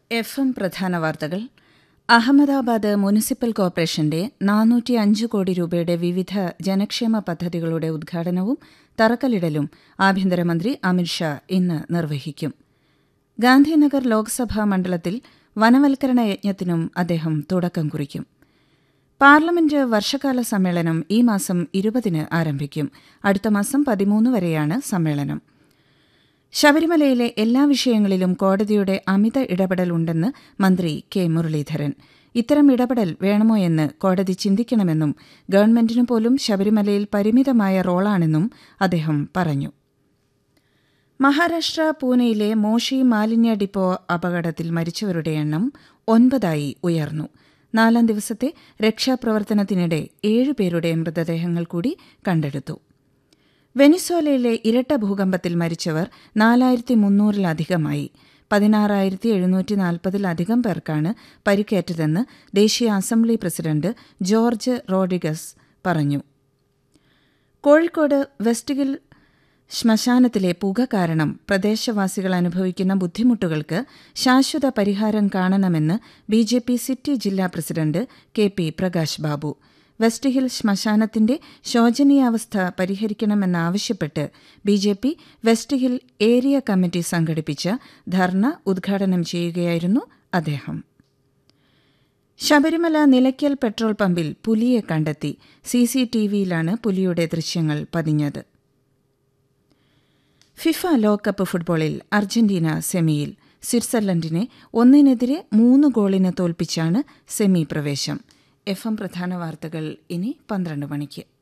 F M പ്രധാന വാർത്തകൾ Ahmedabad municipal കോർപ്പറേഷന്റെ നാനൂറ്റി അഞ്ച് കോടി രൂപയുടെ വിവിധ ജനക്ഷേമ പദ്ധതികളുടെ ഉദ്ഘാടനവും തറക്കല്ലിടലും ആഭ്യന്തരമന്ത്രി അമിത്ഷാ ഇന്ന് നിർവഹിക്കും ഗാന്ധിനഗർ ലോക്സഭാ മണ്ഡലത്തിൽ വനവൽക്കരണ യജ്ഞത്തിനും അദ്ദേഹം തുടക്കം കുറിക്കും പാർലമെന്റ് വർഷകാല സമ്മേളനം ഈ മാസം ഇരുപതിന് ആരംഭിക്കും അടുത്ത മാസം പതിമൂന്ന് വരെയാണ് സമ്മേളനം ശബരിമലയിലെ എല്ലാ വിഷയങ്ങളിലും കോടതിയുടെ അമിത ഇടപെടൽ ഉണ്ടെന്ന് മന്ത്രി കെ മുരളീധരൻ ഇത്തരം ഇടപെടൽ വേണമോ എന്ന് കോടതി ചിന്തിക്കണമെന്നും ഗവൺമെന്റിനു പോലും ശബരിമലയിൽ പരിമിതമായ റോളാണെന്നും അദ്ദേഹം പറഞ്ഞു മഹാരാഷ്ട്ര പൂനെയിലെ മോഷി മാലിന്യ ഡിപ്പോ അപകടത്തിൽ മരിച്ചവരുടെ എണ്ണം ഒൻപതായി ഉയർന്നു നാലാം ദിവസത്തെ രക്ഷാപ്രവർത്തനത്തിനിടെ ഏഴുപേരുടെ മൃതദേഹങ്ങൾ കൂടി കണ്ടെടുത്തു വെനിസോലയിലെ ഇരട്ട ഭൂകമ്പത്തിൽ മരിച്ചവർ നാലായിരത്തി മുന്നൂറിലധികമായി പതിനാറായിരത്തി എഴുന്നൂറ്റി നാൽപ്പതിലധികം പേർക്കാണ് പരിക്കേറ്റതെന്ന് ദേശീയ അസംബ്ലി പ്രസിഡന്റ് ജോർജ് റോഡ്രിഗസ് പറഞ്ഞു കോഴിക്കോട് വെസ്റ്റ് ഹിൽ ശ്മശാനത്തിലെ പുക കാരണം പ്രദേശവാസികൾ അനുഭവിക്കുന്ന ബുദ്ധിമുട്ടുകൾക്ക് ശാശ്വത പരിഹാരം കാണണമെന്ന് ബി ജെ പി സിറ്റി ജില്ലാ president K P Prakash Babu west hill ശ്മശാനത്തിന്റെ ശോചനീയാവസ്ഥ പരിഹരിക്കണമെന്നാവശ്യപ്പെട്ട് B J P west hill area committee സംഘടിപ്പിച്ച ധർണ ഉദ്ഘാടനം ചെയ്യുകയായിരുന്നു അദ്ദേഹം ശബരിമല നിലയ്ക്കൽ പെട്രോൾ പമ്പിൽ പുലിയെ കണ്ടെത്തി സി സി ടി വിയിലാണ് പുലിയുടെ ദൃശ്യങ്ങൾ പതിഞ്ഞത് ഫിഫ ലോകകപ്പ് ഫുട്ബോളിൽ അർജന്റീന സെമിയിൽ സ്വിറ്റ്സർലൻഡിനെ ഒന്നിനെതിരെ മൂന്ന് ഗോളിന് തോൽപ്പിച്ചാണ് സെമി പ്രവേശം എഫ് എം പ്രധാന വാർത്തകൾ ഇനി പന്ത്രണ്ട് മണിക്ക്